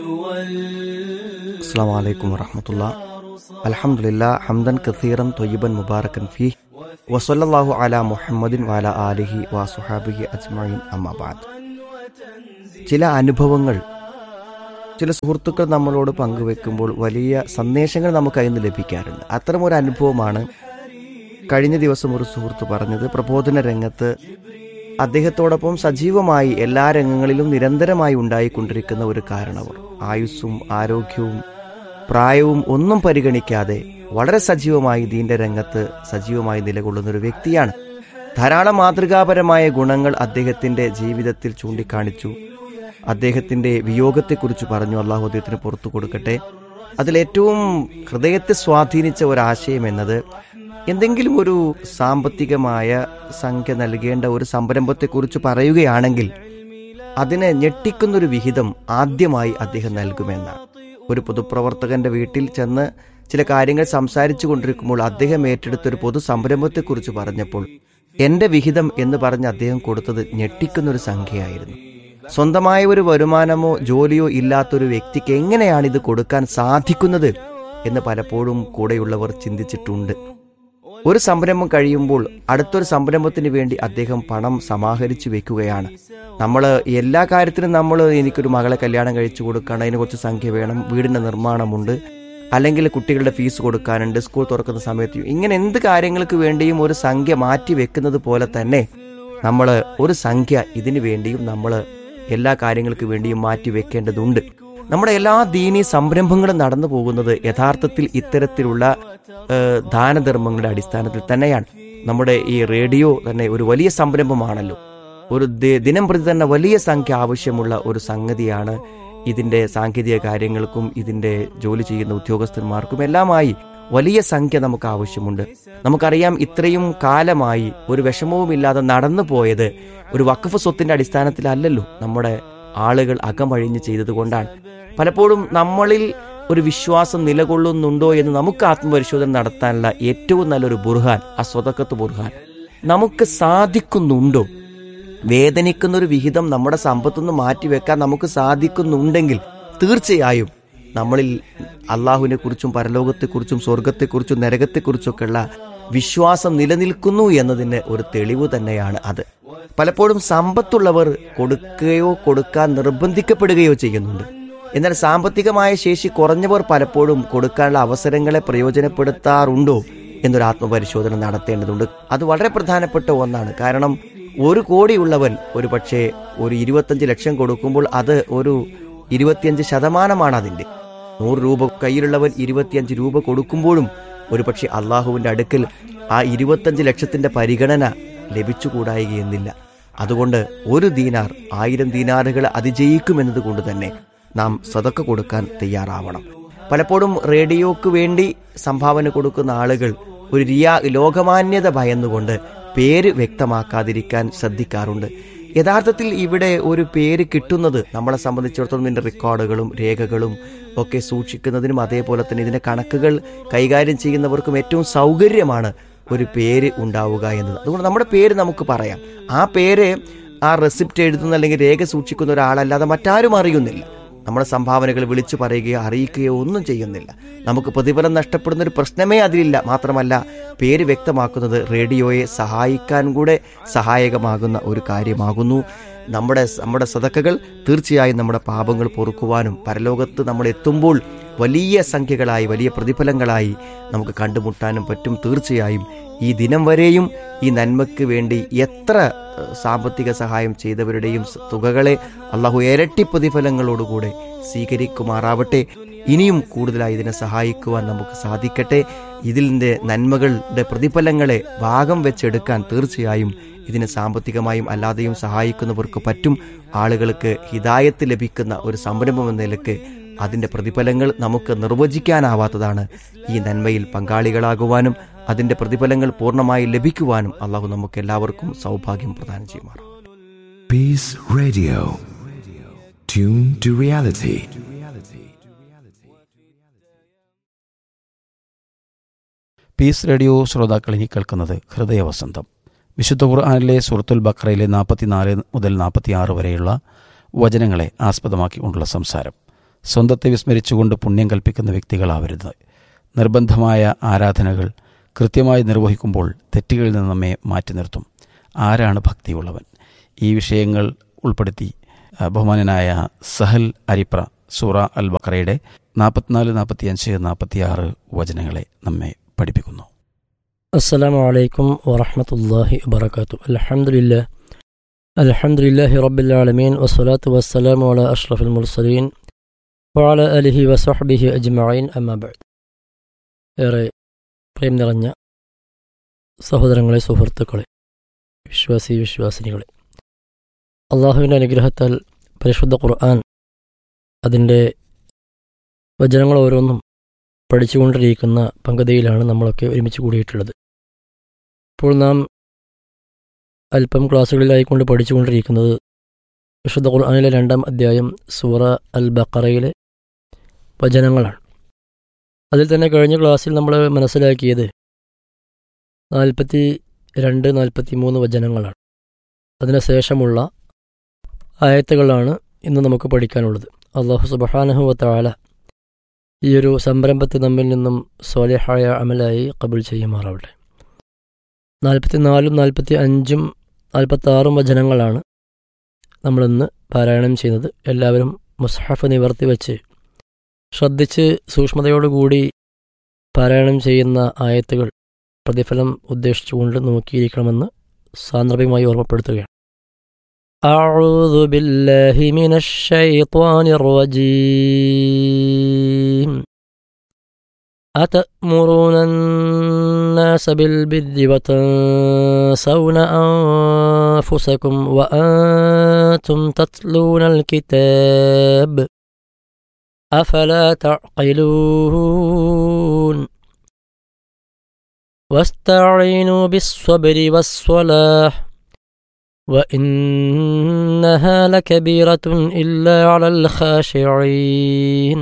السلام عليكم ورحمة الله الحمد لله حمدا كثيرا طيبا مباركا فيه وصلى الله على محمد وعلى آله وصحابه أجمعين أما بعد ചില അനുഭവങ്ങൾ ചില സുഹൃത്തുക്കൾ നമ്മളോട് പങ്കുവെക്കുമ്പോൾ വലിയ സന്ദേശങ്ങൾ നമുക്ക് അതിൽ നിന്ന് ലഭിക്കാറുണ്ട് അത്തരമൊരു അനുഭവമാണ് കഴിഞ്ഞ ദിവസം ഒരു സുഹൃത്ത് പറഞ്ഞത് പ്രബോധന രംഗത്ത് അദ്ദേഹത്തോടൊപ്പം സജീവമായി എല്ലാ രംഗങ്ങളിലും നിരന്തരമായി ഉണ്ടായിക്കൊണ്ടിരിക്കുന്ന ഒരു കാരണവർ ആയുസ്സും ആരോഗ്യവും പ്രായവും ഒന്നും പരിഗണിക്കാതെ വളരെ സജീവമായി ദീന്റെ രംഗത്ത് സജീവമായി നിലകൊള്ളുന്ന ഒരു വ്യക്തിയാണ് ധാരാളം മാതൃകാപരമായ ഗുണങ്ങൾ അദ്ദേഹത്തിന്റെ ജീവിതത്തിൽ ചൂണ്ടിക്കാണിച്ചു അദ്ദേഹത്തിന്റെ വിയോഗത്തെക്കുറിച്ച് പറഞ്ഞു അള്ളാഹു അദ്ദേഹത്തിന് പുറത്തു കൊടുക്കട്ടെ അതിലേറ്റവും ഹൃദയത്തെ സ്വാധീനിച്ച ഒരാശയം എന്നത് എന്തെങ്കിലും ഒരു സാമ്പത്തികമായ സംഖ്യ നൽകേണ്ട ഒരു സംരംഭത്തെക്കുറിച്ച് പറയുകയാണെങ്കിൽ അതിനെ ഞെട്ടിക്കുന്നൊരു വിഹിതം ആദ്യമായി അദ്ദേഹം നൽകുമെന്നാണ് ഒരു പൊതുപ്രവർത്തകന്റെ വീട്ടിൽ ചെന്ന് ചില കാര്യങ്ങൾ സംസാരിച്ചു കൊണ്ടിരിക്കുമ്പോൾ അദ്ദേഹം ഏറ്റെടുത്ത ഒരു പൊതു സംരംഭത്തെക്കുറിച്ച് പറഞ്ഞപ്പോൾ എന്റെ വിഹിതം എന്ന് പറഞ്ഞ് അദ്ദേഹം കൊടുത്തത് ഞെട്ടിക്കുന്നൊരു സംഖ്യയായിരുന്നു സ്വന്തമായ ഒരു വരുമാനമോ ജോലിയോ ഇല്ലാത്തൊരു വ്യക്തിക്ക് എങ്ങനെയാണ് ഇത് കൊടുക്കാൻ സാധിക്കുന്നത് എന്ന് പലപ്പോഴും കൂടെയുള്ളവർ ചിന്തിച്ചിട്ടുണ്ട് ഒരു സംരംഭം കഴിയുമ്പോൾ അടുത്തൊരു സംരംഭത്തിന് വേണ്ടി അദ്ദേഹം പണം സമാഹരിച്ചു വെക്കുകയാണ് നമ്മൾ എല്ലാ കാര്യത്തിനും നമ്മൾ എനിക്കൊരു മകളെ കല്യാണം കഴിച്ചു കൊടുക്കണം അതിന് കുറച്ച് സംഖ്യ വേണം വീടിന്റെ നിർമ്മാണമുണ്ട് അല്ലെങ്കിൽ കുട്ടികളുടെ ഫീസ് കൊടുക്കാനുണ്ട് സ്കൂൾ തുറക്കുന്ന സമയത്ത് ഇങ്ങനെ എന്ത് കാര്യങ്ങൾക്ക് വേണ്ടിയും ഒരു സംഖ്യ മാറ്റി വെക്കുന്നത് പോലെ തന്നെ നമ്മൾ ഒരു സംഖ്യ ഇതിനു വേണ്ടിയും നമ്മൾ എല്ലാ കാര്യങ്ങൾക്ക് വേണ്ടിയും മാറ്റി വെക്കേണ്ടതുണ്ട് നമ്മുടെ എല്ലാ ദീനീ സംരംഭങ്ങളും നടന്നു പോകുന്നത് യഥാർത്ഥത്തിൽ ഇത്തരത്തിലുള്ള ഏഹ്, ദാനധർമ്മങ്ങളുടെ അടിസ്ഥാനത്തിൽ തന്നെയാണ് നമ്മുടെ ഈ റേഡിയോ തന്നെ ഒരു വലിയ സംരംഭമാണല്ലോ ഒരു ദി- ദിനം പ്രതി തന്നെ വലിയ സംഖ്യ ആവശ്യമുള്ള ഒരു സംഗതിയാണ് ഇതിന്റെ സാങ്കേതിക കാര്യങ്ങൾക്കും ഇതിന്റെ ജോലി ചെയ്യുന്ന ഉദ്യോഗസ്ഥന്മാർക്കും എല്ലാമായി വലിയ സംഖ്യ നമുക്ക് ആവശ്യമുണ്ട് നമുക്കറിയാം ഇത്രയും കാലമായി ഒരു വിഷമവുമില്ലാതെ നടന്നു പോയത് ഒരു വഖഫ് സ്വത്തിന്റെ അടിസ്ഥാനത്തിലല്ലല്ലോ നമ്മുടെ ആളുകൾ അകമഴിഞ്ഞ് ചെയ്തതുകൊണ്ടാണ് പലപ്പോഴും നമ്മളിൽ ഒരു വിശ്വാസം നിലകൊള്ളുന്നുണ്ടോ എന്ന് നമുക്ക് ആത്മപരിശോധന നടത്താനുള്ള ഏറ്റവും നല്ലൊരു ബുർഹാൻ ആ സ്വതക്കത്ത് ബുർഹാൻ നമുക്ക് സാധിക്കുന്നുണ്ടോ വേദനിക്കുന്ന ഒരു വിഹിതം നമ്മുടെ സമ്പത്തുനിന്ന് മാറ്റിവെക്കാൻ നമുക്ക് സാധിക്കുന്നുണ്ടെങ്കിൽ തീർച്ചയായും നമ്മളിൽ അള്ളാഹുവിനെ കുറിച്ചും പരലോകത്തെക്കുറിച്ചും സ്വർഗത്തെക്കുറിച്ചും നരകത്തെക്കുറിച്ചൊക്കെയുള്ള വിശ്വാസം നിലനിൽക്കുന്നു എന്നതിന് ഒരു തെളിവ് തന്നെയാണ് അത് പലപ്പോഴും സമ്പത്തുള്ളവർ കൊടുക്കുകയോ കൊടുക്കാൻ നിർബന്ധിക്കപ്പെടുകയോ ചെയ്യുന്നുണ്ട് എന്നാൽ സാമ്പത്തികമായ ശേഷി കുറഞ്ഞവർ പലപ്പോഴും കൊടുക്കാനുള്ള അവസരങ്ങളെ പ്രയോജനപ്പെടുത്താറുണ്ടോ എന്നൊരു ആത്മപരിശോധന നടത്തേണ്ടതുണ്ട് അത് വളരെ പ്രധാനപ്പെട്ട ഒന്നാണ് കാരണം ഒരു കോടിയുള്ളവൻ ഒരു പക്ഷേ ഒരു ഇരുപത്തഞ്ച് ലക്ഷം കൊടുക്കുമ്പോൾ അത് ഒരു ഇരുപത്തിയഞ്ച് ശതമാനമാണ് അതിന്റെ നൂറ് രൂപ കയ്യിലുള്ളവൻ ഇരുപത്തിയഞ്ച് രൂപ കൊടുക്കുമ്പോഴും ഒരുപക്ഷെ അള്ളാഹുവിന്റെ അടുക്കൽ ആ ഇരുപത്തഞ്ച് ലക്ഷത്തിന്റെ പരിഗണന ലഭിച്ചുകൂടായികയെന്നില്ല അതുകൊണ്ട് ഒരു ദീനാർ ആയിരം ദീനാറുകൾ അതിജയിക്കുമെന്നത് കൊണ്ട് തന്നെ നാം സതക്ക കൊടുക്കാൻ തയ്യാറാവണം പലപ്പോഴും റേഡിയോക്ക് വേണ്ടി സംഭാവന കൊടുക്കുന്ന ആളുകൾ ഒരു റിയാ ലോകമാന്യത ഭയന്നുകൊണ്ട് പേര് വ്യക്തമാക്കാതിരിക്കാൻ ശ്രദ്ധിക്കാറുണ്ട് യഥാർത്ഥത്തിൽ ഇവിടെ ഒരു പേര് കിട്ടുന്നത് നമ്മളെ സംബന്ധിച്ചിടത്തോളം ഇതിന്റെ റെക്കോർഡുകളും രേഖകളും ഒക്കെ സൂക്ഷിക്കുന്നതിനും അതേപോലെ തന്നെ ഇതിന്റെ കണക്കുകൾ കൈകാര്യം ചെയ്യുന്നവർക്കും ഏറ്റവും സൗകര്യമാണ് ഒരു പേര് ഉണ്ടാവുക എന്നത് അതുകൊണ്ട് നമ്മുടെ പേര് നമുക്ക് പറയാം ആ പേര് ആ റെസിപ്റ്റ് എഴുതുന്ന അല്ലെങ്കിൽ രേഖ സൂക്ഷിക്കുന്ന ഒരാളല്ലാതെ മറ്റാരും അറിയുന്നില്ല നമ്മുടെ സംഭാവനകൾ വിളിച്ചു പറയുകയോ അറിയിക്കുകയോ ഒന്നും ചെയ്യുന്നില്ല നമുക്ക് പ്രതിഫലം നഷ്ടപ്പെടുന്ന ഒരു പ്രശ്നമേ അതിലില്ല മാത്രമല്ല പേര് വ്യക്തമാക്കുന്നത് റേഡിയോയെ സഹായിക്കാൻ കൂടെ സഹായകമാകുന്ന ഒരു കാര്യമാകുന്നു നമ്മുടെ നമ്മുടെ സതക്കകൾ തീർച്ചയായും നമ്മുടെ പാപങ്ങൾ പൊറുക്കുവാനും പരലോകത്ത് നമ്മൾ എത്തുമ്പോൾ വലിയ സംഖ്യകളായി വലിയ പ്രതിഫലങ്ങളായി നമുക്ക് കണ്ടുമുട്ടാനും പറ്റും തീർച്ചയായും ഈ ദിനം വരെയും ഈ നന്മയ്ക്ക് വേണ്ടി എത്ര ഏഹ്, സാമ്പത്തിക സഹായം ചെയ്തവരുടെയും സ- തുകകളെ അള്ളാഹു ഇരട്ടി പ്രതിഫലങ്ങളോടുകൂടെ സ്വീകരിക്കുമാറാവട്ടെ ഇനിയും കൂടുതലായി ഇതിനെ സഹായിക്കുവാൻ നമുക്ക് സാധിക്കട്ടെ ഇതിൻ്റെ നന്മകളുടെ പ്രതിഫലങ്ങളെ ഭാഗം വെച്ചെടുക്കാൻ തീർച്ചയായും ഇതിനെ സാമ്പത്തികമായും അല്ലാതെയും സഹായിക്കുന്നവർക്ക് പറ്റും ആളുകൾക്ക് ഹിതായത്ത് ലഭിക്കുന്ന ഒരു സംരംഭം എന്ന നിലക്ക് അതിന്റെ പ്രതിഫലങ്ങൾ നമുക്ക് നിർവചിക്കാനാവാത്തതാണ് ഈ നന്മയിൽ പങ്കാളികളാകുവാനും അതിന്റെ പ്രതിഫലങ്ങൾ പൂർണ്ണമായി ലഭിക്കുവാനും അള്ളാഹു നമുക്ക് എല്ലാവർക്കും സൗഭാഗ്യം പ്രദാനം ചെയ്യുമാറാം Peace Radio. Tune to reality. Peace radio ശ്രോതാക്കൾ ഇനി കേൾക്കുന്നത് ഹൃദയവസന്തം വിശുദ്ധ ഖുർആാനിലെ സുറത്തുൽ ബക്രയിലെ നാൽപ്പത്തിനാല് മുതൽ നാൽപ്പത്തിയാറ് വരെയുള്ള വചനങ്ങളെ ആസ്പദമാക്കിക്കൊണ്ടുള്ള സംസാരം സ്വന്തത്തെ വിസ്മരിച്ചുകൊണ്ട് പുണ്യം കൽപ്പിക്കുന്ന വ്യക്തികളാവരുത് നിർബന്ധമായ ആരാധനകൾ കൃത്യമായി നിർവഹിക്കുമ്പോൾ തെറ്റുകളിൽ നിന്ന് നമ്മെ മാറ്റി നിർത്തും ആരാണ് ഭക്തിയുള്ളവൻ ഈ വിഷയങ്ങൾ ഉൾപ്പെടുത്തി ആ, ബഹുമാനനായ സഹൽ അരിപ്ര സൂറ അൽ ബക്രയുടെ നാൽപ്പത്തിനാല് നാൽപ്പത്തിയഞ്ച് നാൽപ്പത്തിയാറ് വചനങ്ങളെ നമ്മെ പഠിപ്പിക്കുന്നു السلام عليكم ورحمة الله وبركاته الحمد لله الحمد لله رب العالمين والصلاة والسلام على أشرف المرسلين وعلى آله وصحبه أجمعين أما بعد ഏറെ പ്രേം നിറഞ്ഞ സഹോദരങ്ങളെ സുഹൃത്തുക്കളെ വിശ്വാസി വിശ്വാസിനികളെ അള്ളാഹുവിൻ്റെ അനുഗ്രഹത്താൽ പരിശുദ്ധ ഖുർആൻ അതിൻ്റെ വചനങ്ങൾ ഓരോന്നും പഠിച്ചുകൊണ്ടിരിക്കുന്ന പങ്കതിയിലാണ് നമ്മളൊക്കെ ഒരുമിച്ച് കൂടിയിട്ടുള്ളത് ഇപ്പോൾ നാം അല്പം ക്ലാസ്സുകളിലായിക്കൊണ്ട് പഠിച്ചുകൊണ്ടിരിക്കുന്നത് വിശുദ്ധ ഖുർആാനിലെ രണ്ടാം അധ്യായം സൂറ അൽ ബക്കറയിലെ വചനങ്ങളാണ് അതിൽ തന്നെ കഴിഞ്ഞ ക്ലാസ്സിൽ നമ്മൾ മനസ്സിലാക്കിയത് നാൽപ്പത്തി രണ്ട് നാൽപ്പത്തി മൂന്ന് വചനങ്ങളാണ് അതിനുശേഷമുള്ള ആയത്തുകളാണ് ഇന്ന് നമുക്ക് പഠിക്കാനുള്ളത് അള്ളാഹു സുബഹാനഹുവത്താല ഈ ഒരു സംരംഭത്തെ നമ്മിൽ നിന്നും സ്വാലിഹായ അമലായി കബൂൽ ചെയ്യുമാറാവട്ടെ നാൽപ്പത്തിനാലും നാൽപ്പത്തി അഞ്ചും നാൽപ്പത്താറും വചനങ്ങളാണ് നമ്മളിന്ന് പാരായണം ചെയ്യുന്നത് എല്ലാവരും മുസ്ഹഫ് നിവർത്തി വച്ച് ശ്രദ്ധിച്ച് സൂക്ഷ്മതയോടുകൂടി പാരായണം ചെയ്യുന്ന ആയത്തുകൾ പ്രതിഫലം ഉദ്ദേശിച്ചുകൊണ്ട് നോക്കിയിരിക്കണമെന്ന് സാന്ദർഭികമായി ഓർമ്മപ്പെടുത്തുകയാണ് أعوذ بالله من الشيطان الرجيم أتأمرون الناس بالبر وتنسون أنفسكم وأنتم تتلون الكتاب أفلا تعقلون واستعينوا بالصبر والصلاح وإنها لكبيرة إلا على الخاشعين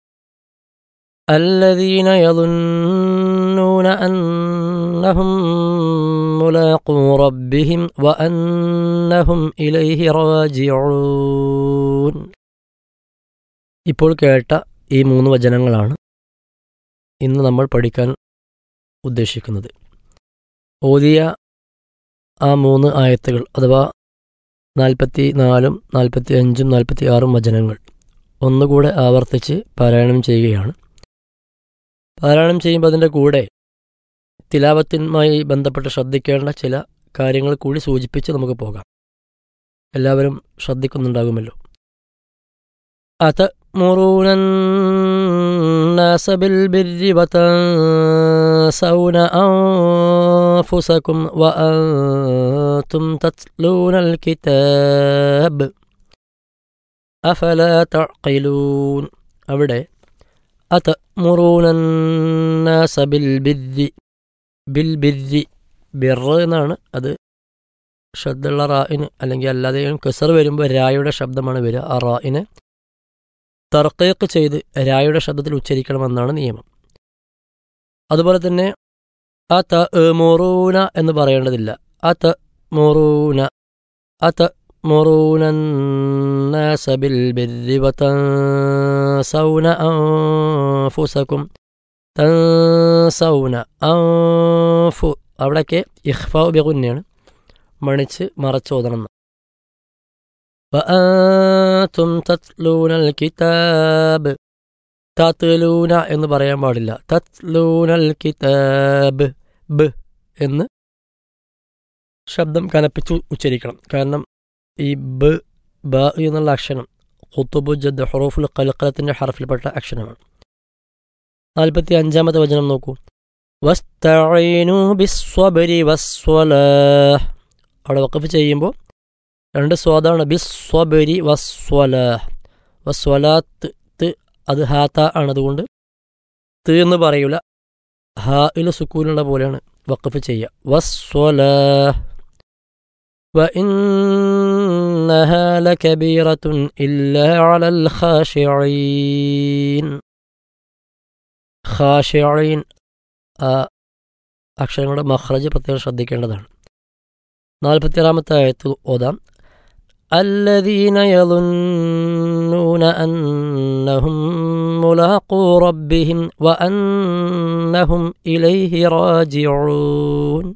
الذين يظنون أنهم ملاقو ربهم وأنهم إليه راجعون ഇപ്പോൾ കേട്ട ഈ മൂന്ന് വചനങ്ങളാണ് ഇന്ന് നമ്മൾ പഠിക്കാൻ ഉദ്ദേശിക്കുന്നത് ഓതിയ ആ മൂന്ന് ആയത്തുകൾ അഥവാ നാൽപ്പത്തി നാലും നാൽപ്പത്തി അഞ്ചും നാൽപ്പത്തി ആറും വചനങ്ങൾ ഒന്നുകൂടെ ആവർത്തിച്ച് പാരായണം ചെയ്യുകയാണ് പാരായണം ചെയ്യുമ്പോൾ അതിൻ്റെ കൂടെ തിലാവത്തിനുമായി ബന്ധപ്പെട്ട് ശ്രദ്ധിക്കേണ്ട ചില കാര്യങ്ങൾ കൂടി സൂചിപ്പിച്ച് നമുക്ക് പോകാം എല്ലാവരും ശ്രദ്ധിക്കുന്നുണ്ടാകുമല്ലോ أتأمرون الناس بالبر وتنسون أنفسكم وأنتم تتلون الكتاب أفلا تعقلون അവിടെ أتأمرون الناس بالبر بالبر ബിർ എന്നാണ് അത് ശബ്ദമുള്ള റായിന് അല്ലെങ്കിൽ അല്ലാതെയും കെസർ വരുമ്പോൾ രായുടെ ശബ്ദമാണ് വരിക ആ റായിനെ തർക്കയൊക്കെ ചെയ്ത് രായുടെ ശബ്ദത്തിൽ ഉച്ചരിക്കണമെന്നാണ് നിയമം അതുപോലെ തന്നെ അ ത മൊറൂന എന്ന് പറയേണ്ടതില്ല അ ത മൊറൂന അ ത മൊറൂന സബിൽ സൗന ഫുസക്കും സൗന ഫു അവിടെയൊക്കെ ഇഹ്ഫാവ് ബെഗുന്നെയാണ് മണിച്ച് മറച്ചോദണം وأنتم تتلون الكتاب തത്ലൂന എന്ന് പറയാൻ പാടില്ല തത്ലൂനൽ കിതാബ് ബ് എന്ന് ശബ്ദം കനപ്പിച്ച് ഉച്ചരിക്കണം കാരണം ഈ ബ് ബ എന്നുള്ള അക്ഷരം ഖുത്തുബു ജദ് ഹുറൂഫുൽ കൽക്കലത്തിൻ്റെ ഹർഫിൽപ്പെട്ട അക്ഷരമാണ് നാൽപ്പത്തി അഞ്ചാമത്തെ വചനം നോക്കൂ വസ്തഈനു ബിസ്വബരി വസ്വലാഹ് അവിടെ വഖഫ് ചെയ്യുമ്പോൾ രണ്ട് സ്വാദാണ് ബിസ്വബരി വസ്വലാഹ് വസ്വലാത്ത് ത് അത് ഹാത്ത ആണ് അതുകൊണ്ട് ത് എന്ന് പറയൂല ഹാ ഇല് സുക്കൂനുള്ള പോലെയാണ് വഖഫ് ചെയ്യുക വസ്വലാഹ് وإنها لكبيرة إلا على الخاشعين ഖാഷിഈൻ ആ അക്ഷരങ്ങളുടെ മഹ്റജ് പ്രത്യേകം ശ്രദ്ധിക്കേണ്ടതാണ് നാൽപ്പത്തിയാറാമത്തെ ആയത്ത് ഓതാം الذين يظنون أنهم ملاقو ربهم وأنهم إليه راجعون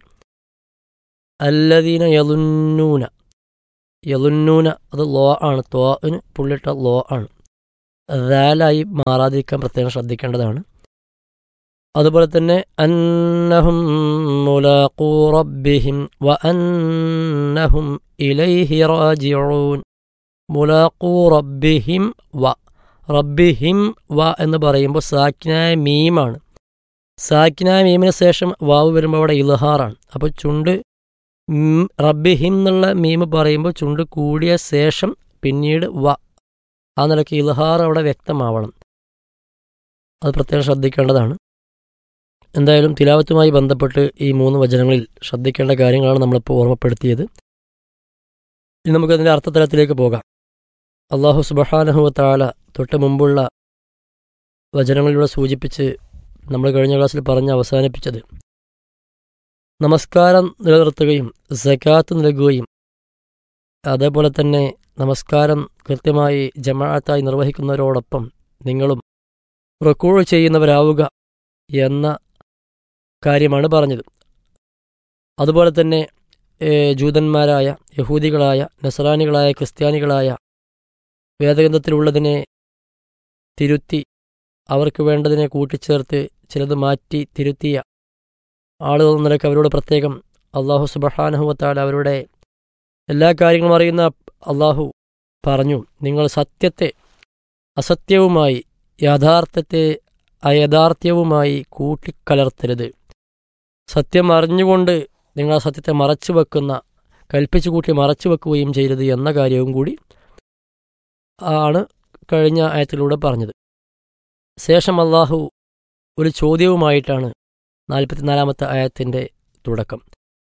الذين يظنون യലുന്നൂന അത് ലോ ആണ് ത്വാന് പുള്ളിട്ട ലോ ആണ് ദാലായി മാറാതിരിക്കാൻ പ്രത്യേകം ശ്രദ്ധിക്കേണ്ടതാണ് അതുപോലെ തന്നെ അന്നഹും മുലാഖൂ റബ്ബിഹിം വ അന്നഹും ഇലൈഹി റാജിഊൻ മുലാഖൂ റബ്ബിഹിം വ റബ്ബിഹിം വ എന്ന് പറയുമ്പോൾ സാക്കിനായ മീമാണ് സാക്കിനായ മീമിന് ശേഷം വാവ് വരുമ്പോൾ അവിടെ ഇൽഹാറാണ് അപ്പോൾ ചുണ്ട് ഉം, റബ്ബിഹിം എന്നുള്ള മീമ് പറയുമ്പോൾ ചുണ്ട് കൂടിയ ശേഷം പിന്നീട് വ ആ നിലയ്ക്ക് ഇൽഹാർ അവിടെ വ്യക്തമാവണം അത് പ്രത്യേകം ശ്രദ്ധിക്കേണ്ടതാണ് എന്തായാലും തിലാവത്തുമായി ബന്ധപ്പെട്ട് ഈ മൂന്ന് വചനങ്ങളിൽ ശ്രദ്ധിക്കേണ്ട കാര്യങ്ങളാണ് നമ്മളിപ്പോൾ ഓർമ്മപ്പെടുത്തിയത് ഇനി നമുക്കതിൻ്റെ അർത്ഥതലത്തിലേക്ക് പോകാം അള്ളാഹു സുബഹാനഹുവത്താല തൊട്ട് മുമ്പുള്ള വചനങ്ങളിലൂടെ സൂചിപ്പിച്ച് നമ്മൾ കഴിഞ്ഞ ക്ലാസ്സിൽ പറഞ്ഞ് അവസാനിപ്പിച്ചത് നമസ്കാരം നിലനിർത്തുകയും സക്കാത്ത് നൽകുകയും അതേപോലെ തന്നെ നമസ്കാരം കൃത്യമായി ജമാഅത്തായി നിർവഹിക്കുന്നവരോടൊപ്പം നിങ്ങളും റെക്കോൾ ചെയ്യുന്നവരാവുക എന്ന കാര്യമാണ് പറഞ്ഞത് അതുപോലെ തന്നെ ഏ, ജൂതന്മാരായ യഹൂദികളായ നസറാനികളായ ക്രിസ്ത്യാനികളായ വേദഗ്രന്ഥത്തിലുള്ളതിനെ തിരുത്തി അവർക്ക് വേണ്ടതിനെ കൂട്ടിച്ചേർത്ത് ചിലത് മാറ്റി തിരുത്തിയ ആളുകൾ എന്ന നിലയ്ക്ക് അവരോട് പ്രത്യേകം അള്ളാഹു സുബഹാനഹുവത്താൽ അവരുടെ എല്ലാ കാര്യങ്ങളും അറിയുന്ന അള്ളാഹു പറഞ്ഞു നിങ്ങൾ സത്യത്തെ അസത്യവുമായി യാഥാർത്ഥ്യത്തെ അയഥാർത്ഥ്യവുമായി കൂട്ടിക്കലർത്തരുത് സത്യം അറിഞ്ഞുകൊണ്ട് നിങ്ങൾ ആ സത്യത്തെ മറച്ചു വെക്കുന്ന കൽപ്പിച്ചു കൂട്ടി മറച്ചു വെക്കുകയും ചെയ്യരുത് എന്ന കാര്യവും കൂടി ആണ് കഴിഞ്ഞ ആയത്തിലൂടെ പറഞ്ഞത് ശേഷം അള്ളാഹു ഒരു ചോദ്യവുമായിട്ടാണ് നാൽപ്പത്തിനാലാമത്തെ ആയത്തിൻ്റെ തുടക്കം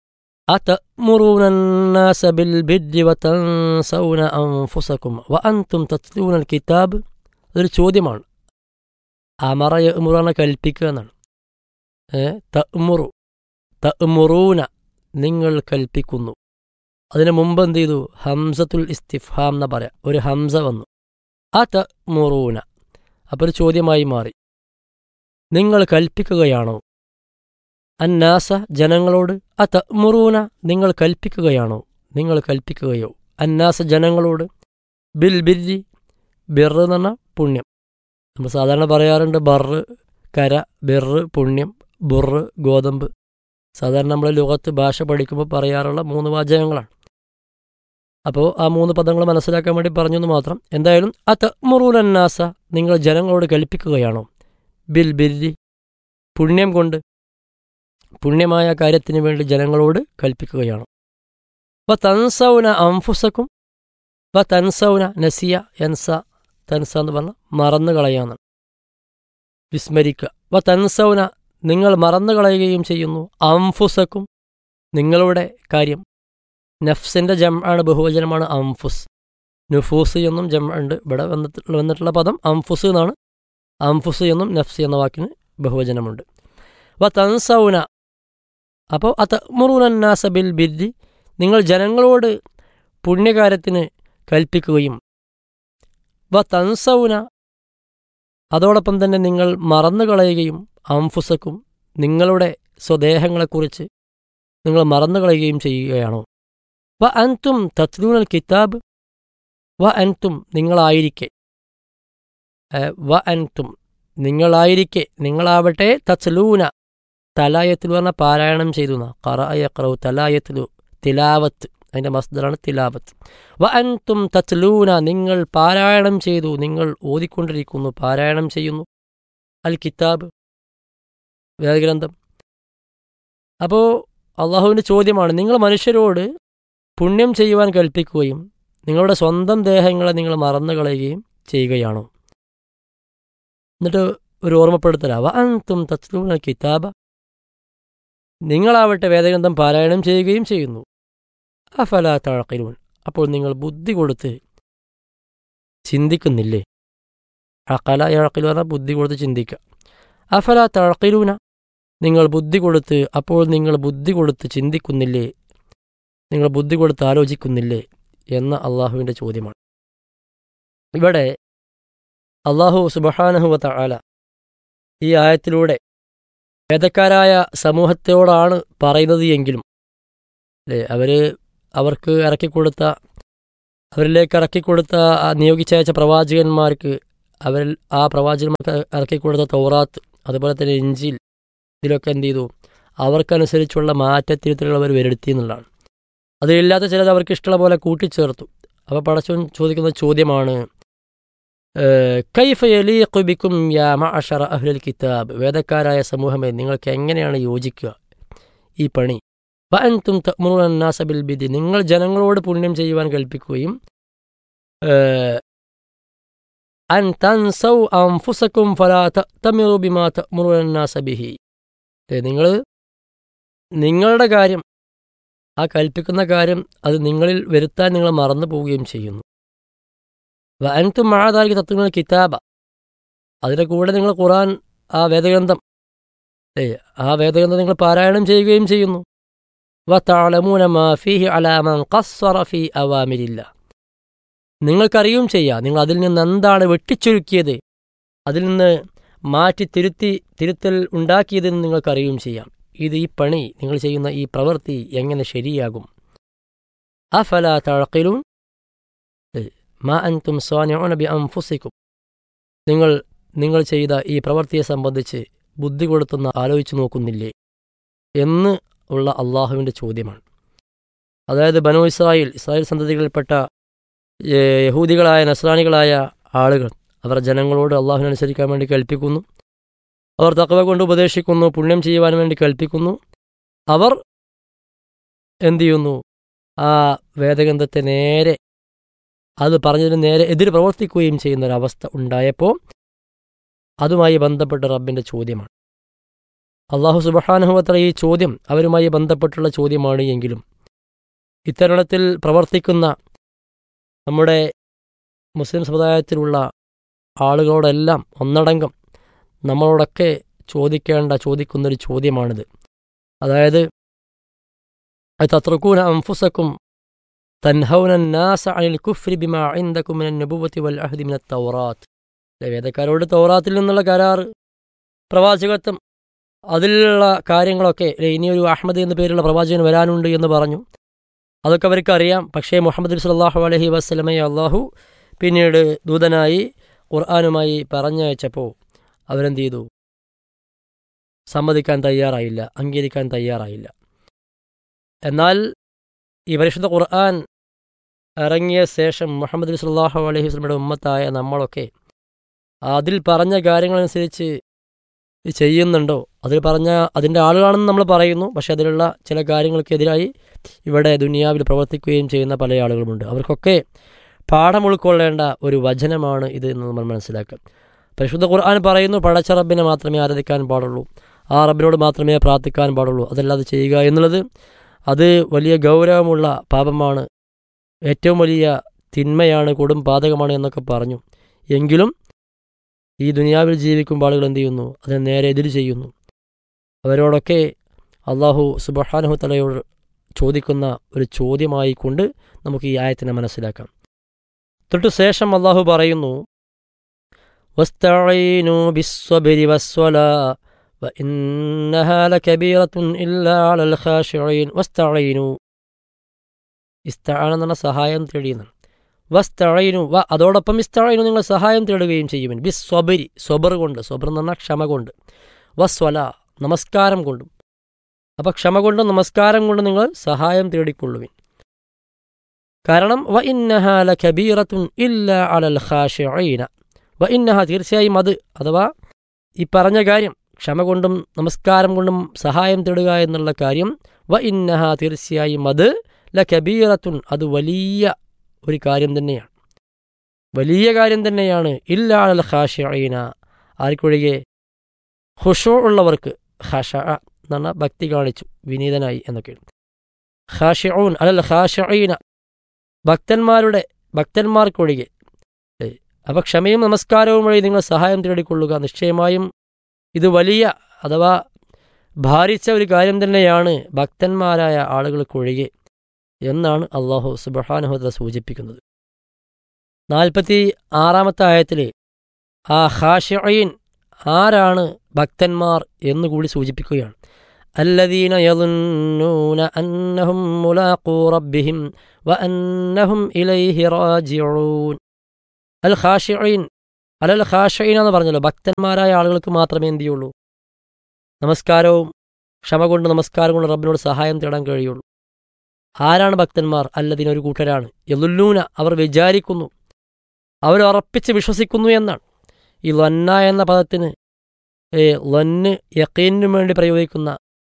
أتأمرون الناس بالبر وتنسون أنفسكم وأنتم تتلون الكتاب അതൊരു ചോദ്യമാണ് അമറ യമുറാന കൽപ്പിക്കുക എന്നാണ് ഏ തമുറു തമുറൂന നിങ്ങൾ കൽപ്പിക്കുന്നു അതിന് മുമ്പ് എന്ത് ചെയ്തു ഹംസത്തുൽ ഇസ്തിഫാം എന്ന് പറയാം ഒരു ഹംസ വന്നു ആ തമുറൂന അപ്പോൾ ഒരു ചോദ്യമായി മാറി നിങ്ങൾ കൽപ്പിക്കുകയാണോ അന്നാസ ജനങ്ങളോട് അ തമുറൂന നിങ്ങൾ കൽപ്പിക്കുകയാണോ നിങ്ങൾ കൽപ്പിക്കുകയോ അന്നാസ ജനങ്ങളോട് ബിൽ ബിരി ബിർ എന്ന് പറഞ്ഞാൽ പുണ്യം നമ്മൾ സാധാരണ പറയാറുണ്ട് ബറ് കര ബിറ് പുണ്യം ബുറ് ഗോതമ്പ് സാധാരണ നമ്മൾ ലോകത്ത് ഭാഷ പഠിക്കുമ്പോൾ പറയാറുള്ള മൂന്ന് വാചകങ്ങളാണ് അപ്പോൾ ആ മൂന്ന് പദങ്ങൾ മനസ്സിലാക്കാൻ വേണ്ടി പറഞ്ഞു എന്ന് മാത്രം എന്തായാലും അ തമുറൂൻ അന്നാസ നിങ്ങൾ ജനങ്ങളോട് കൽപ്പിക്കുകയാണോ ബിൽ ബിരി പുണ്യം കൊണ്ട് പുണ്യമായ കാര്യത്തിന് വേണ്ടി ജനങ്ങളോട് കൽപ്പിക്കുകയാണ് വ തൻസൗന അംഫുസക്കും വ തൻസൗന നസിയ എൻസ തൻസ എന്ന് പറഞ്ഞാൽ മറന്നു കളയാന്ന് വിസ്മരിക്കുക വ തൻസൗന നിങ്ങൾ മറന്നു കളയുകയും ചെയ്യുന്നു അംഫുസക്കും നിങ്ങളുടെ കാര്യം നഫ്സിന്റെ ജം ആണ് ബഹുവചനമാണ് അംഫുസ് നുഫൂസ് എന്നും ജം ഉണ്ട് ഇവിടെ വന്നിട്ട് വന്നിട്ടുള്ള പദം അംഫുസ് എന്നാണ് അംഫുസ് എന്നും നഫ്സ് എന്ന വാക്കിന് ബഹുവചനമുണ്ട് വ തൻസൗന അപ്പോൾ അതമുറുനാസ ബിൽ ബിദ്ദി നിങ്ങൾ ജനങ്ങളോട് പുണ്യകാര്യത്തിന് കൽപ്പിക്കുകയും വ തൻസൗന അതോടൊപ്പം തന്നെ നിങ്ങൾ മറന്നുകളയുകയും അംഫുസക്കും നിങ്ങളുടെ സ്വദേഹങ്ങളെക്കുറിച്ച് നിങ്ങൾ മറന്നുകളയുകയും ചെയ്യുകയാണോ വ അൻതും തത്ലൂനൽ കിതാബ് വ അൻതും നിങ്ങളായിരിക്കെ ഏ, വ അൻതും നിങ്ങളായിരിക്കെ നിങ്ങളാവട്ടെ തത്ലൂന തലായത്തിൽ പറഞ്ഞ പാരായണം ചെയ്തു എന്നാ കറയക്രവ് തലായത്തിലു തിലാവത്ത് അതിൻ്റെ മസ്ദറാണ് തിലാവത്ത് വ അൻതും തത്ലൂന നിങ്ങൾ പാരായണം ചെയ്തു നിങ്ങൾ ഓതിക്കൊണ്ടിരിക്കുന്നു പാരായണം ചെയ്യുന്നു അൽ കിതാബ് വേദഗ്രന്ഥം അപ്പോൾ അള്ളാഹുവിൻ്റെ ചോദ്യമാണ് നിങ്ങൾ മനുഷ്യരോട് പുണ്യം ചെയ്യുവാൻ കൽപ്പിക്കുകയും നിങ്ങളുടെ സ്വന്തം ദേഹങ്ങളെ നിങ്ങൾ മറന്നു കളയുകയും ചെയ്യുകയാണോ എന്നിട്ട് ഒരു ഓർമ്മപ്പെടുത്തല വ അൻതും തത്ലൂന കിതാബ നിങ്ങളാവട്ടെ വേദഗ്രന്ഥം പാരായണം ചെയ്യുകയും ചെയ്യുന്നു അഫല തഴക്കിലൂൻ അപ്പോൾ നിങ്ങൾ ബുദ്ധി കൊടുത്ത് ചിന്തിക്കുന്നില്ലേ അക്കല ഇഴക്കിൽ പറഞ്ഞാൽ ബുദ്ധി കൊടുത്ത് ചിന്തിക്കുക അഫല തഴക്കിലൂന നിങ്ങൾ ബുദ്ധി കൊടുത്ത് അപ്പോൾ നിങ്ങൾ ബുദ്ധി കൊടുത്ത് ചിന്തിക്കുന്നില്ലേ നിങ്ങൾ ബുദ്ധി കൊടുത്ത് ആലോചിക്കുന്നില്ലേ എന്ന അള്ളാഹുവിൻ്റെ ചോദ്യമാണ് ഇവിടെ അള്ളാഹു സുബഹാനഹുവത്ത ആല ഈ ആയത്തിലൂടെ വേദക്കാരായ സമൂഹത്തോടാണ് പറയുന്നത് എങ്കിലും അല്ലേ അവർ അവർക്ക് ഇറക്കിക്കൊടുത്ത അവരിലേക്ക് ഇറക്കിക്കൊടുത്ത ആ നിയോഗിച്ചയച്ച പ്രവാചകന്മാർക്ക് അവരിൽ ആ പ്രവാചകന്മാർക്ക് ഇറക്കിക്കൊടുത്ത തൗറാത്ത് അതുപോലെ തന്നെ ഇഞ്ചിൽ ഇതിലൊക്കെ എന്ത് ചെയ്തു അവർക്കനുസരിച്ചുള്ള മാറ്റത്തിരുത്തലുകൾ അവർ വരുത്തി എന്നുള്ളതാണ് അതിലില്ലാത്ത ചിലത് അവർക്ക് ഇഷ്ടമുള്ള പോലെ കൂട്ടിച്ചേർത്തു അപ്പോൾ പടച്ചവൻ ചോദിക്കുന്ന ചോദ്യമാണ് കൈഫ യലീഖുബിക്കും യാ മഅഷറ അഹ്ലുൽ കിതാബ് വേദക്കാരായ സമൂഹമേ നിങ്ങൾക്ക് എങ്ങനെയാണ് യോജിക്കുക ഈ പണി വഅൻതും തഅ്മുറൂന അന്നാസ ബിൽ ബിദി നിങ്ങൾ ജനങ്ങളോട് പുണ്യം ചെയ്യുവാൻ കൽപ്പിക്കുകയും അൻ തൻസൗ അൻഫുസക്കും ഫലാ തഅ്തമിറു ബിമാ തഅ്മുറൂന അന്നാസ ബിഹി നിങ്ങൾ നിങ്ങളുടെ കാര്യം ആ കൽപ്പിക്കുന്ന കാര്യം അത് നിങ്ങളിൽ വരുത്താൻ നിങ്ങൾ മറന്നു പോവുകയും ചെയ്യുന്നു വഅൻതും മഴതാലിക്ക് തത്വങ്ങൾ കിതാബ അതിൻ്റെ കൂടെ നിങ്ങൾ ഖുറാൻ ആ വേദഗ്രന്ഥം ഏ ആ വേദഗ്രന്ഥം നിങ്ങൾ പാരായണം ചെയ്യുകയും ചെയ്യുന്നു വത്താളമൂന മാഫിഹി അലാമൻ ഖസ്വറ ഫി അവാമിരില്ല നിങ്ങൾക്കറിയും ചെയ്യാം നിങ്ങൾ അതിൽ നിന്ന് എന്താണ് വെട്ടിച്ചുരുക്കിയത് അതിൽ നിന്ന് മാറ്റി തിരുത്തി തിരുത്തൽ ഉണ്ടാക്കിയതെന്ന് നിങ്ങൾക്കറിയുകയും ചെയ്യാം ഇത് ഈ പണി നിങ്ങൾ ചെയ്യുന്ന ഈ പ്രവൃത്തി എങ്ങനെ ശരിയാകും അഫല തഴക്കിലും മാ അൻതും സ്വാനിയോണ ബി അംഫുസിക്കും നിങ്ങൾ നിങ്ങൾ ചെയ്ത ഈ പ്രവൃത്തിയെ സംബന്ധിച്ച് ബുദ്ധി കൊടുത്തുന്ന ആലോചിച്ചു നോക്കുന്നില്ലേ എന്ന് ഉള്ള അള്ളാഹുവിൻ്റെ ചോദ്യമാണ് അതായത് ബനു ഇസ്രായേൽ ഇസ്രായേൽ സന്തതികളിൽപ്പെട്ട യഹൂദികളായ നസ്രാനികളായ ആളുകൾ അവർ ജനങ്ങളോട് അള്ളാഹുവിനനുസരിക്കാൻ വേണ്ടി കൽപ്പിക്കുന്നു അവർ തക്കവ കൊണ്ട് ഉപദേശിക്കുന്നു പുണ്യം ചെയ്യുവാൻ വേണ്ടി കൽപ്പിക്കുന്നു അവർ എന്തു ചെയ്യുന്നു ആ വേദഗ്രന്ഥത്തെ നേരെ അത് പറഞ്ഞതിന് നേരെ എതിര് പ്രവർത്തിക്കുകയും ചെയ്യുന്ന ഒരവസ്ഥ ഉണ്ടായപ്പോൾ അതുമായി ബന്ധപ്പെട്ട റബ്ബിൻ്റെ ചോദ്യമാണ് അള്ളാഹു സുബഹാനുഹവത്ര ഈ ചോദ്യം അവരുമായി ബന്ധപ്പെട്ടുള്ള ചോദ്യമാണ് എങ്കിലും ഇത്തരുണത്തിൽ പ്രവർത്തിക്കുന്ന നമ്മുടെ മുസ്ലിം സമുദായത്തിലുള്ള ആളുകളോടെല്ലാം ഒന്നടങ്കം നമ്മളോടൊക്കെ ചോദിക്കേണ്ട ചോദിക്കുന്നൊരു ചോദ്യമാണിത് അതായത് തത്രക്കൂന അംഫുസക്കും തൻഹൗന നാസ അനിൽ കുഫ്രി ബിമാ ഇന്ദക്കും മിനൻ നബുവത്തി വൽ അഹ്ദി മിനത് തൗറാത്ത് വേദക്കാരോട് തൗറാത്തിൽ നിന്നുള്ള കരാർ പ്രവാചകത്വം അതിലുള്ള കാര്യങ്ങളൊക്കെ ഇനിയൊരു അഹമ്മദ് എന്ന പേരുള്ള പ്രവാചകൻ വരാനുണ്ട് എന്ന് പറഞ്ഞു അതൊക്കെ അവർക്ക് അറിയാം പക്ഷേ മുഹമ്മദ് സല്ലാഹു അലഹി വസ്ലമയെ അള്ളാഹു പിന്നീട് ദൂതനായി ഖുർആാനുമായി പറഞ്ഞയച്ചപ്പോൾ അവരെന്ത് ചെയ്തു സമ്മതിക്കാൻ തയ്യാറായില്ല അംഗീകരിക്കാൻ തയ്യാറായില്ല എന്നാൽ ഈ പരിശുദ്ധ ഖുർആൻ ഇറങ്ങിയ ശേഷം മുഹമ്മദ് സുല്ലാഹു അലൈഹി വസ്ലമയുടെ ഉമ്മത്തായ നമ്മളൊക്കെ അതിൽ പറഞ്ഞ കാര്യങ്ങളനുസരിച്ച് ചെയ്യുന്നുണ്ടോ അതിൽ പറഞ്ഞ അതിൻ്റെ ആളുകളാണെന്ന് നമ്മൾ പറയുന്നു പക്ഷേ അതിലുള്ള ചില കാര്യങ്ങൾക്കെതിരായി ഇവിടെ ദുനിയാവിൽ പ്രവർത്തിക്കുകയും ചെയ്യുന്ന പല ആളുകളുമുണ്ട് അവർക്കൊക്കെ പാഠം ഉൾക്കൊള്ളേണ്ട ഒരു വചനമാണ് ഇത് എന്ന് നമ്മൾ മനസ്സിലാക്കാം പരിശുദ്ധ ഖുർആൻ പറയുന്നു പടച്ച റബ്ബിനെ മാത്രമേ ആരാധിക്കാൻ പാടുള്ളൂ ആ റബ്ബിനോട് മാത്രമേ പ്രാർത്ഥിക്കാൻ പാടുള്ളൂ അതല്ലാതെ ചെയ്യുക എന്നുള്ളത് അത് വലിയ ഗൗരവമുള്ള പാപമാണ് ഏറ്റവും വലിയ തിന്മയാണ് കൊടും പാതകമാണ് എന്നൊക്കെ പറഞ്ഞു എങ്കിലും ഈ ദുനിയാവിൽ ജീവിക്കുമ്പോൾ ആളുകൾ എന്ത് ചെയ്യുന്നു അതിനെ നേരെ എതിര് ചെയ്യുന്നു അവരോടൊക്കെ അള്ളാഹു സുബഹാനഹു തലയോട് ചോദിക്കുന്ന ഒരു ചോദ്യമായി കൊണ്ട് നമുക്ക് ഈ ആയത്തിനെ മനസ്സിലാക്കാം തൊട്ടു ശേഷം അള്ളാഹു പറയുന്നു വസ്തഈനു ബിസ്സബ്രി വസ്വലാ وإنها لكبيرة إلا على الخاشعين واستعينوا ഇസ്തആൻ എന്ന സഹായം തേടിയെന്നാണ് വസ്തഴയിനു വ അതോടൊപ്പം ഇസ്തഴയിനു നിങ്ങൾ സഹായം തേടുകയും ചെയ്യുവൻ ബി സ്വബരി സ്വബർ കൊണ്ട് സ്വബർ എന്ന് പറഞ്ഞാൽ ക്ഷമ കൊണ്ട് വസ്വല നമസ്കാരം കൊണ്ടും അപ്പം ക്ഷമ കൊണ്ടും നമസ്കാരം കൊണ്ടും നിങ്ങൾ സഹായം തേടിക്കൊള്ളുവിൻ കാരണം വ ഇന്നഹാല കബീറത്തുൻ ഇല്ല അലൽ ഖാഷിഈന വ ഇന്നഹ തീർച്ചയായും അത് അഥവാ ഈ പറഞ്ഞ കാര്യം ക്ഷമ കൊണ്ടും നമസ്കാരം കൊണ്ടും സഹായം തേടുക എന്നുള്ള കാര്യം വ ഇന്നഹ തീർച്ചയായും അത് ല കബീറത്തുൻ അത് വലിയ ഒരു കാര്യം തന്നെയാണ് വലിയ കാര്യം തന്നെയാണ് ഇല്ലാളൽ ഖാഷിഈന ആർക്കൊഴികെ ഹുഷോ ഉള്ളവർക്ക് ഖഷ എന്ന് പറഞ്ഞാൽ ഭക്തി കാണിച്ചു വിനീതനായി എന്നൊക്കെയാണ് ഖാഷിഊൻ അലൽ ഖാഷിഈന ഭക്തന്മാരുടെ ഭക്തന്മാർക്കൊഴികെ അപ്പോൾ ക്ഷമയും നമസ്കാരവും വഴി നിങ്ങൾ സഹായം തേടിക്കൊള്ളുക നിശ്ചയമായും ഇത് വലിയ അഥവാ ഭാരിച്ച ഒരു കാര്യം തന്നെയാണ് ഭക്തന്മാരായ ആളുകൾക്കൊഴികെ എന്നാണ് അള്ളാഹു സുബഹാനുഹദ്ര സൂചിപ്പിക്കുന്നത് നാൽപ്പത്തി ആറാമത്തെ ആയത്തിൽ ആ ഹാഷിഅയിൻ ആരാണ് ഭക്തന്മാർ എന്നുകൂടി സൂചിപ്പിക്കുകയാണ് الذين يظنون أنهم ملاقو ربهم وأنهم إليه راجعون الخاشعين അല്ലല്ല ഖാഷീൻ എന്ന് പറഞ്ഞല്ലോ ഭക്തന്മാരായ ആളുകൾക്ക് മാത്രമേ എന്ത് ചെയ്യുള്ളൂ നമസ്കാരവും ക്ഷമ കൊണ്ട് നമസ്കാരം കൊണ്ട് റബ്ബിനോട് സഹായം തേടാൻ കഴിയുള്ളൂ ആരാണ് ഭക്തന്മാർ അല്ലതിനൊരു കൂട്ടരാണ് യലുല്ലൂന അവർ വിചാരിക്കുന്നു അവർ ഉറപ്പിച്ച് വിശ്വസിക്കുന്നു എന്നാണ് ഈ ലന്ന എന്ന പദത്തിന് ഏ ലന്ന് യക്കീനു വേണ്ടി പ്രയോഗിക്കുന്ന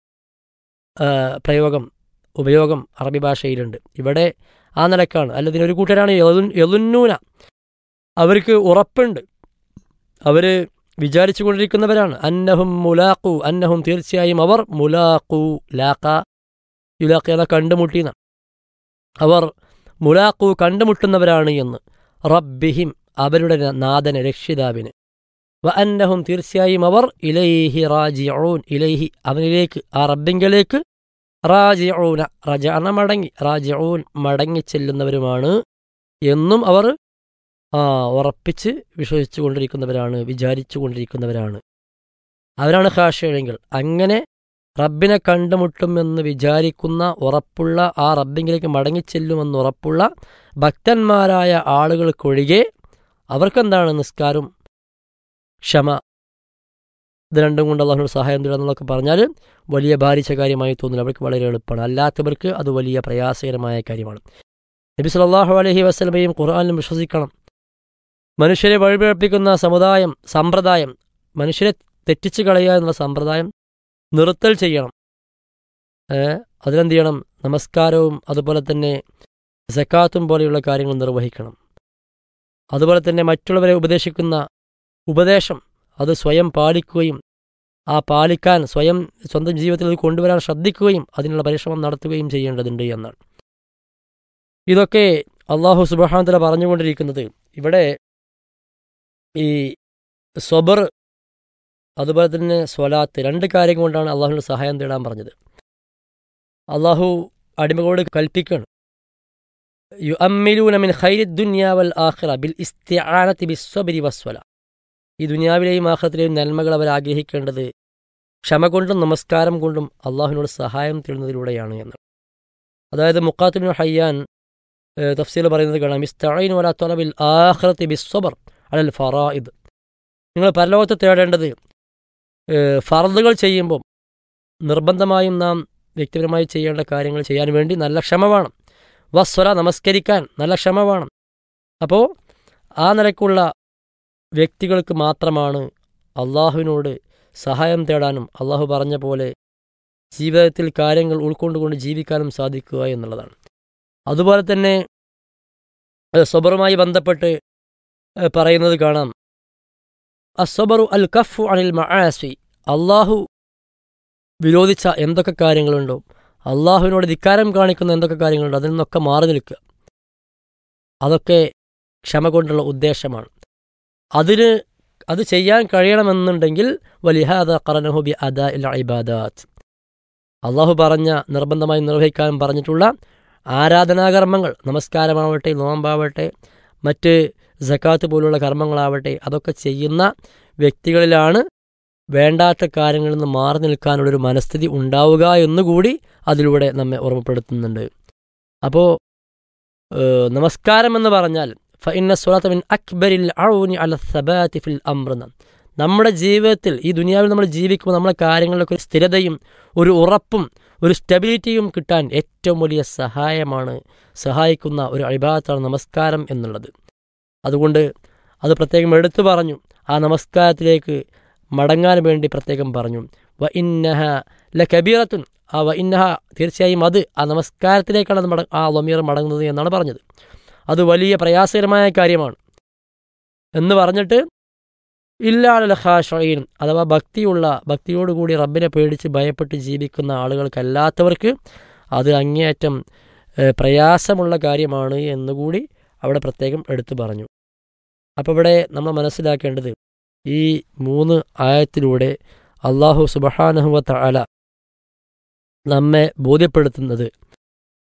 ആ, പ്രയോഗം ഉപയോഗം അറബി ഭാഷയിലുണ്ട് ഇവിടെ ആ നിലക്കാണ് അല്ലതിനൊരു കൂട്ടരാണ് യലുൻ- യലുന്നൂന അവർക്ക് ഉറപ്പുണ്ട് അവർ വിചാരിച്ചു കൊണ്ടിരിക്കുന്നവരാണ് അന്നഹും മുലാഖു അന്നഹും തീർച്ചയായും അവർ മുലാഖു ലാക്ക യുലാഖ എന്ന കണ്ടുമുട്ടിയെന്നാണ് അവർ മുലാഖു കണ്ടുമുട്ടുന്നവരാണ് എന്ന് റബ്ബിഹിം അവരുടെ നാഥന് രക്ഷിതാവിന് വ അന്നഹും തീർച്ചയായും അവർ ഇലൈഹി റാജിഊൻ ഇലൈഹി അവനിലേക്ക് ആ റബ്ബിങ്കലേക്ക് റാജിഊന റജഅന മടങ്ങി റാജിഊൻ മടങ്ങി ചെല്ലുന്നവരുമാണ് എന്നും അവർ ആ ഉറപ്പിച്ച് വിശ്വസിച്ചു കൊണ്ടിരിക്കുന്നവരാണ് വിചാരിച്ചു കൊണ്ടിരിക്കുന്നവരാണ് അവരാണ് ഹാഷയെങ്കിൽ അങ്ങനെ റബ്ബിനെ കണ്ടുമുട്ടുമെന്ന് വിചാരിക്കുന്ന ഉറപ്പുള്ള ആ റബ്ബിങ്കിലേക്ക് മടങ്ങിച്ചെല്ലുമെന്ന് ഉറപ്പുള്ള ഭക്തന്മാരായ ആളുകൾക്കൊഴികെ അവർക്കെന്താണ് നിസ്കാരം ക്ഷമ ഇത് രണ്ടും കൊണ്ട് അള്ളാഹുനോട് സഹായം തേടുക എന്നൊക്കെ പറഞ്ഞാൽ വലിയ ഭാരിച്ച കാര്യമായി തോന്നില്ല അവർക്ക് വളരെ എളുപ്പമാണ് അല്ലാത്തവർക്ക് അത് വലിയ പ്രയാസകരമായ കാര്യമാണ് നബി സല്ലല്ലാഹു അലൈഹി വസല്ലമയും ഖുർആനിലും വിശ്വസിക്കണം മനുഷ്യരെ വഴിപിഴപ്പിക്കുന്ന സമുദായം സമ്പ്രദായം മനുഷ്യരെ തെറ്റിച്ചു കളയുക എന്നുള്ള സമ്പ്രദായം നിർത്തൽ ചെയ്യണം ഏ അതിനെന്ത് ചെയ്യണം നമസ്കാരവും അതുപോലെ തന്നെ സക്കാത്തും പോലെയുള്ള കാര്യങ്ങൾ നിർവഹിക്കണം അതുപോലെ തന്നെ മറ്റുള്ളവരെ ഉപദേശിക്കുന്ന ഉപദേശം അത് സ്വയം പാലിക്കുകയും ആ പാലിക്കാൻ സ്വയം സ്വന്തം ജീവിതത്തിൽ അത് കൊണ്ടുവരാൻ ശ്രദ്ധിക്കുകയും അതിനുള്ള പരിശ്രമം നടത്തുകയും ചെയ്യേണ്ടതുണ്ട് എന്നാണ് ഇതൊക്കെ അള്ളാഹു സുബഹാന്തല പറഞ്ഞുകൊണ്ടിരിക്കുന്നത് ഇവിടെ ഈ സ്വബർ അതുപോലെ തന്നെ സ്വലാത്ത് രണ്ട് കാര്യം കൊണ്ടാണ് അള്ളാഹുവിൻ്റെ സഹായം തേടാൻ പറഞ്ഞത് അള്ളാഹു അടിമകളോട് കൽപ്പിക്കുകയാണ് യു അമ്മിലൂന മിൻ ഖൈരി ദുന്യാവൽ ആഖിറ ബിൽ ഇസ്തിആനത്തി ബിസ്വബരി വസ്വല ഈ ദുനിയാവിലെയും ആഖിറത്തിലെയും നന്മകൾ അവർ ആഗ്രഹിക്കേണ്ടത് ക്ഷമ കൊണ്ടും നമസ്കാരം കൊണ്ടും അള്ളാഹുവിനോട് സഹായം തേടുന്നതിലൂടെയാണ് എന്ന് അതായത് മുക്കാത്തുബിൻ ഹയ്യാൻ തഫ്സീൽ പറയുന്നത് കാണാം ഇസ്തഈൻ വലാ തൊലബിൽ ആഖിറത്തി ബിസ്വബർ അലൽ ഫറായിദ് നിങ്ങൾ പരലോകത്ത് തേടേണ്ടത് ഫർദുകൾ ചെയ്യുമ്പം നിർബന്ധമായും നാം വ്യക്തിപരമായി ചെയ്യേണ്ട കാര്യങ്ങൾ ചെയ്യാൻ വേണ്ടി നല്ല ക്ഷമ വേണം വസ്വല നമസ്കരിക്കാൻ നല്ല ക്ഷമ വേണം അപ്പോൾ ആ നിലക്കുള്ള വ്യക്തികൾക്ക് മാത്രമാണ് അള്ളാഹുവിനോട് സഹായം തേടാനും അള്ളാഹു പറഞ്ഞ പോലെ ജീവിതത്തിൽ കാര്യങ്ങൾ ഉൾക്കൊണ്ടുകൊണ്ട് ജീവിക്കാനും സാധിക്കുക എന്നുള്ളതാണ് അതുപോലെ തന്നെ സ്വബറുമായി ബന്ധപ്പെട്ട് പറയുന്നത് കാണാം അസ്വബറു അൽ കഫു അനിൽ മആസി അള്ളാഹു വിരോധിച്ച എന്തൊക്കെ കാര്യങ്ങളുണ്ടോ അള്ളാഹുവിനോട് ധിക്കാരം കാണിക്കുന്ന എന്തൊക്കെ കാര്യങ്ങളുണ്ടോ അതിൽ നിന്നൊക്കെ മാറി നിൽക്കുക അതൊക്കെ ക്ഷമ കൊണ്ടുള്ള ഉദ്ദേശമാണ് അതിന് അത് ചെയ്യാൻ കഴിയണമെന്നുണ്ടെങ്കിൽ വലിഹാദ ഖറനഹുബി അദ ഇൽ ഇബാദാത്ത് അള്ളാഹു പറഞ്ഞ നിർബന്ധമായി നിർവഹിക്കാൻ പറഞ്ഞിട്ടുള്ള ആരാധനാകർമ്മങ്ങൾ നമസ്കാരമാവട്ടെ നോമ്പാവട്ടെ മറ്റ് ജക്കാത്ത് പോലുള്ള കർമ്മങ്ങളാവട്ടെ അതൊക്കെ ചെയ്യുന്ന വ്യക്തികളിലാണ് വേണ്ടാത്ത കാര്യങ്ങളിൽ നിന്ന് മാറി നിൽക്കാനുള്ളൊരു മനസ്ഥിതി ഉണ്ടാവുക എന്നുകൂടി അതിലൂടെ നമ്മെ ഓർമ്മപ്പെടുത്തുന്നുണ്ട് അപ്പോൾ നമസ്കാരം എന്ന് പറഞ്ഞാൽ ഫഇന്ന സ്വലാത്ത മിൻ അക്ബരിൽ ഔനി അല സബാത്തി ഫിൽ അമ്രന നമ്മുടെ ജീവിതത്തിൽ ഈ ദുനിയാവിൽ നമ്മൾ ജീവിക്കുമ്പോൾ നമ്മുടെ കാര്യങ്ങളിലൊക്കെ ഒരു സ്ഥിരതയും ഒരു ഉറപ്പും ഒരു സ്റ്റെബിലിറ്റിയും കിട്ടാൻ ഏറ്റവും വലിയ സഹായമാണ് സഹായിക്കുന്ന ഒരു അഭിഭാഗത്താണ് നമസ്കാരം എന്നുള്ളത് അതുകൊണ്ട് അത് പ്രത്യേകം എടുത്തു പറഞ്ഞു ആ നമസ്കാരത്തിലേക്ക് മടങ്ങാൻ വേണ്ടി പ്രത്യേകം പറഞ്ഞു വ ഇന്നഹ ല കബീറത്തുൻ ആ വ ഇന്നഹ തീർച്ചയായും അത് ആ നമസ്കാരത്തിലേക്കാണ് അത് മട ആ ലമീർ മടങ്ങുന്നത് എന്നാണ് പറഞ്ഞത് അത് വലിയ പ്രയാസകരമായ കാര്യമാണ് എന്ന് പറഞ്ഞിട്ട് ഇല്ലാല ഖാഷീൻ അഥവാ ഭക്തിയുള്ള ഭക്തിയോടുകൂടി റബ്ബിനെ പേടിച്ച് ഭയപ്പെട്ട് ജീവിക്കുന്ന ആളുകൾക്കല്ലാത്തവർക്ക് അത് അങ്ങേയറ്റം പ്രയാസമുള്ള കാര്യമാണ് എന്നുകൂടി അവിടെ പ്രത്യേകം എടുത്തു പറഞ്ഞു അപ്പോൾ ഇവിടെ നമ്മൾ മനസ്സിലാക്കേണ്ടത് ഈ മൂന്ന് ആയത്തിലൂടെ അള്ളാഹു സുബഹാനഹുവ തആല നമ്മെ ബോധ്യപ്പെടുത്തുന്നത്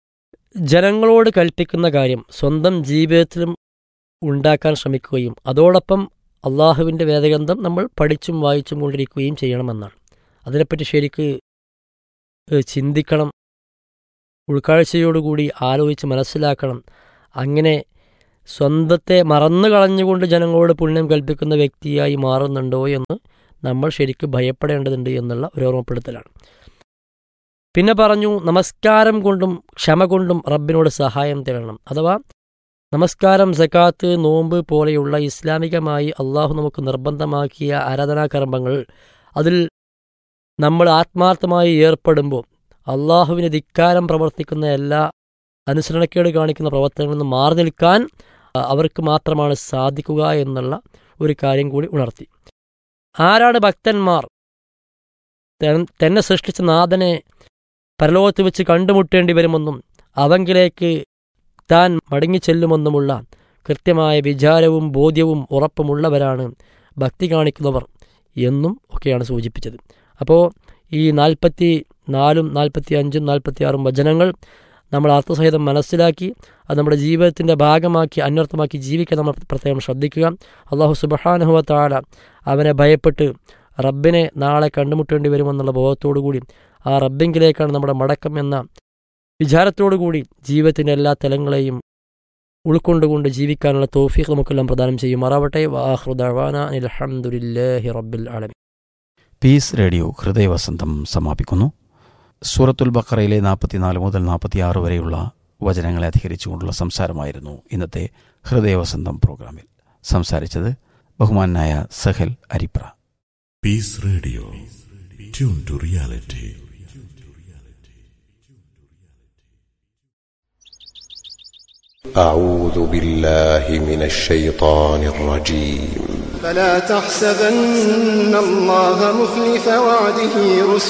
ജനങ്ങളോട് കൽപ്പിക്കുന്ന കാര്യം സ്വന്തം ജീവിതത്തിലും ഉണ്ടാക്കാൻ ശ്രമിക്കുകയും അതോടൊപ്പം അള്ളാഹുവിൻ്റെ വേദഗ്രന്ഥം നമ്മൾ പഠിച്ചും വായിച്ചും കൊണ്ടിരിക്കുകയും ചെയ്യണമെന്നാണ് അതിനെപ്പറ്റി ശരിക്ക് ഏഹ്, ചിന്തിക്കണം ഉൾക്കാഴ്ചയോടുകൂടി ആലോചിച്ച് മനസ്സിലാക്കണം അങ്ങനെ സ്വന്തത്തെ മറന്നു കളഞ്ഞുകൊണ്ട് ജനങ്ങളോട് പുണ്യം കൽപ്പിക്കുന്ന വ്യക്തിയായി മാറുന്നുണ്ടോ എന്ന് നമ്മൾ ശരിക്കും ഭയപ്പെടേണ്ടതുണ്ട് എന്നുള്ള ഒരു ഓർമ്മപ്പെടുത്തലാണ് പിന്നെ പറഞ്ഞു നമസ്കാരം കൊണ്ടും ക്ഷമ കൊണ്ടും റബ്ബിനോട് സഹായം തേടണം അഥവാ നമസ്കാരം സക്കാത്ത് നോമ്പ് പോലെയുള്ള ഇസ്ലാമികമായി അള്ളാഹു നമുക്ക് നിർബന്ധമാക്കിയ ആരാധനാകർമ്മങ്ങൾ അതിൽ നമ്മൾ ആത്മാർത്ഥമായി ഏർപ്പെടുമ്പോൾ അള്ളാഹുവിന് ധിക്കാരം പ്രവർത്തിക്കുന്ന എല്ലാ അനുസരണക്കേട് കാണിക്കുന്ന പ്രവർത്തനങ്ങളിൽ നിന്ന് മാറി നിൽക്കാൻ ആ, അവർക്ക് മാത്രമാണ് സാധിക്കുക എന്നുള്ള ഒരു കാര്യം കൂടി ഉണർത്തി ആരാണ് ഭക്തന്മാർ തൻ- തന്നെ സൃഷ്ടിച്ച നാഥനെ പരലോകത്ത് വെച്ച് കണ്ടുമുട്ടേണ്ടി വരുമെന്നും അവങ്കിലേക്ക് താൻ മടങ്ങിച്ചെല്ലുമെന്നുമുള്ള കൃത്യമായ വിചാരവും ബോധ്യവും ഉറപ്പുമുള്ളവരാണ് ഭക്തി കാണിക്കുന്നവർ എന്നും ഒക്കെയാണ് സൂചിപ്പിച്ചത് അപ്പോൾ ഈ നാൽപ്പത്തി നാലും നാൽപ്പത്തി അഞ്ചും നാൽപ്പത്തി ആറും വചനങ്ങൾ നമ്മൾ അർത്ഥസഹിതം മനസ്സിലാക്കി അത് നമ്മുടെ ജീവിതത്തിൻ്റെ ഭാഗമാക്കി അന്വർത്ഥമാക്കി ജീവിക്കാൻ നമ്മൾ പ്രത്യേകം ശ്രദ്ധിക്കുക അള്ളാഹു സുബഹാനുഹുവ താല അവനെ ഭയപ്പെട്ട് റബ്ബിനെ നാളെ കണ്ടുമുട്ടേണ്ടി വരുമെന്നുള്ള ബോധത്തോടു കൂടി ആ റബ്ബിങ്കിലേക്കാണ് നമ്മുടെ മടക്കം എന്ന വിചാരത്തോടു കൂടി ജീവിതത്തിൻ്റെ എല്ലാ തലങ്ങളെയും ഉൾക്കൊണ്ടുകൊണ്ട് ജീവിക്കാനുള്ള തോഫീഖ് നമുക്കെല്ലാം പ്രദാനം ചെയ്യുമാറാവട്ടെ വാഹൃദാന അലഹമുല്ലാഹി റബ്ബിൽ ആലമീൻ പീസ് റേഡിയോ ഹൃദയവസന്തം സമാപിക്കുന്നു സൂറത്തുൽ ബക്കറയിലെ നാൽപ്പത്തിനാല് മുതൽ നാൽപ്പത്തിയാറ് വരെയുള്ള വചനങ്ങളെ അധികരിച്ചുകൊണ്ടുള്ള സംസാരമായിരുന്നു ഇന്നത്തെ ഹൃദയവസന്തം പ്രോഗ്രാമിൽ സംസാരിച്ചത് ബഹുമാനായ Sahal Aripra Peace Radio. Tune to reality. أعوذ بالله من الشيطان الرجيم فلا تحسبن الله مخلف وعده رسله